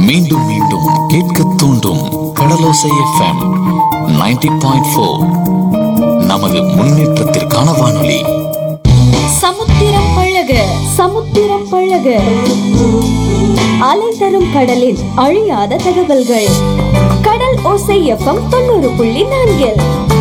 மீண்டும் மீண்டும் கேட்க தூண்டும் கடலோசை எஃப்எம் 90.4 பாயிண்ட் நமது முன்னேற்றத்திற்கான வானொலி சமுத்திரம் பழக சமுத்திரம் பழக அலை தரும் கடலின் அழியாத தகவல்கள் கடல் ஓசை எஃப்எம் தொண்ணூறு புள்ளி நான்கில்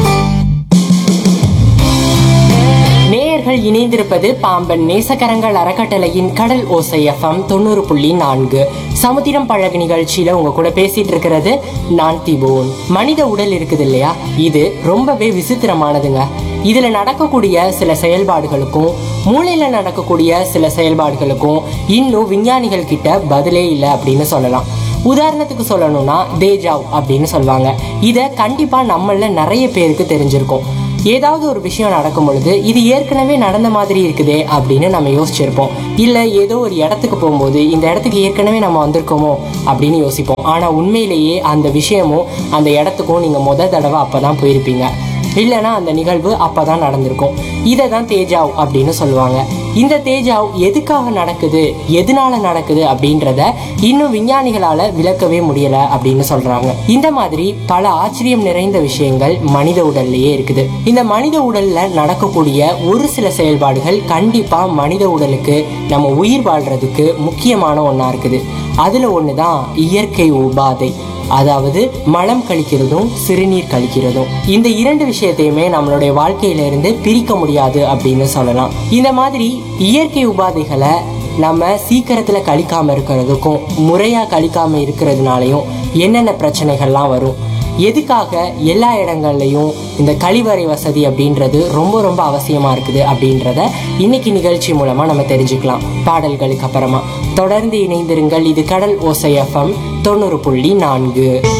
நேயர்கள் இணைந்திருப்பது பாம்பன் நேசக்கரங்கள் அறக்கட்டளையின் கடல் ஓசை எஃப்எம் தொண்ணூறு புள்ளி நான்கு சமுத்திரம் பழகு நிகழ்ச்சியில உங்க கூட பேசிட்டு இருக்கிறது நான் திபோன் மனித உடல் இருக்குது இல்லையா இது ரொம்பவே விசித்திரமானதுங்க இதுல நடக்கக்கூடிய சில செயல்பாடுகளுக்கும் மூளையில நடக்கக்கூடிய சில செயல்பாடுகளுக்கும் இன்னும் விஞ்ஞானிகள் கிட்ட பதிலே இல்லை அப்படின்னு சொல்லலாம் உதாரணத்துக்கு சொல்லணும்னா தேஜாவ் அப்படின்னு சொல்லுவாங்க இதை கண்டிப்பா நம்மள நிறைய பேருக்கு தெரிஞ்சிருக்கும் ஏதாவது ஒரு விஷயம் நடக்கும் பொழுது இது ஏற்கனவே நடந்த மாதிரி இருக்குதே அப்படின்னு நம்ம யோசிச்சிருப்போம் இல்ல ஏதோ ஒரு இடத்துக்கு போகும்போது இந்த இடத்துக்கு ஏற்கனவே நம்ம வந்திருக்கோமோ அப்படின்னு யோசிப்போம் ஆனா உண்மையிலேயே அந்த விஷயமும் அந்த இடத்துக்கும் நீங்க முத தடவை அப்பதான் போயிருப்பீங்க இல்லைன்னா அந்த நிகழ்வு அப்பதான் நடந்திருக்கும் இதை தான் தேஜாவ் அப்படின்னு சொல்லுவாங்க இந்த தேஜாவ் எதுக்காக நடக்குது எதனால நடக்குது அப்படின்றத இன்னும் விஞ்ஞானிகளால விளக்கவே முடியல அப்படின்னு சொல்றாங்க இந்த மாதிரி பல ஆச்சரியம் நிறைந்த விஷயங்கள் மனித உடல்லையே இருக்குது இந்த மனித உடல்ல நடக்கக்கூடிய ஒரு சில செயல்பாடுகள் கண்டிப்பா மனித உடலுக்கு நம்ம உயிர் வாழ்றதுக்கு முக்கியமான ஒண்ணா இருக்குது அதுல ஒண்ணுதான் இயற்கை உபாதை அதாவது மலம் கழிக்கிறதும் சிறுநீர் கழிக்கிறதும் இந்த இரண்டு விஷயத்தையுமே நம்மளுடைய வாழ்க்கையில இருந்து பிரிக்க முடியாது அப்படின்னு சொல்லலாம் இந்த மாதிரி இயற்கை உபாதைகளை நம்ம சீக்கிரத்துல கழிக்காம இருக்கிறதுக்கும் முறையா கழிக்காம இருக்கிறதுனாலையும் என்னென்ன பிரச்சனைகள்லாம் வரும் எதுக்காக எல்லா இடங்கள்லையும் இந்த கழிவறை வசதி அப்படின்றது ரொம்ப ரொம்ப அவசியமா இருக்குது அப்படின்றத இன்னைக்கு நிகழ்ச்சி மூலமா நம்ம தெரிஞ்சுக்கலாம் பாடல்களுக்கு அப்புறமா தொடர்ந்து இணைந்திருங்கள் இது கடல் ஓசை எஃப்எம் தொண்ணூறு புள்ளி நான்கு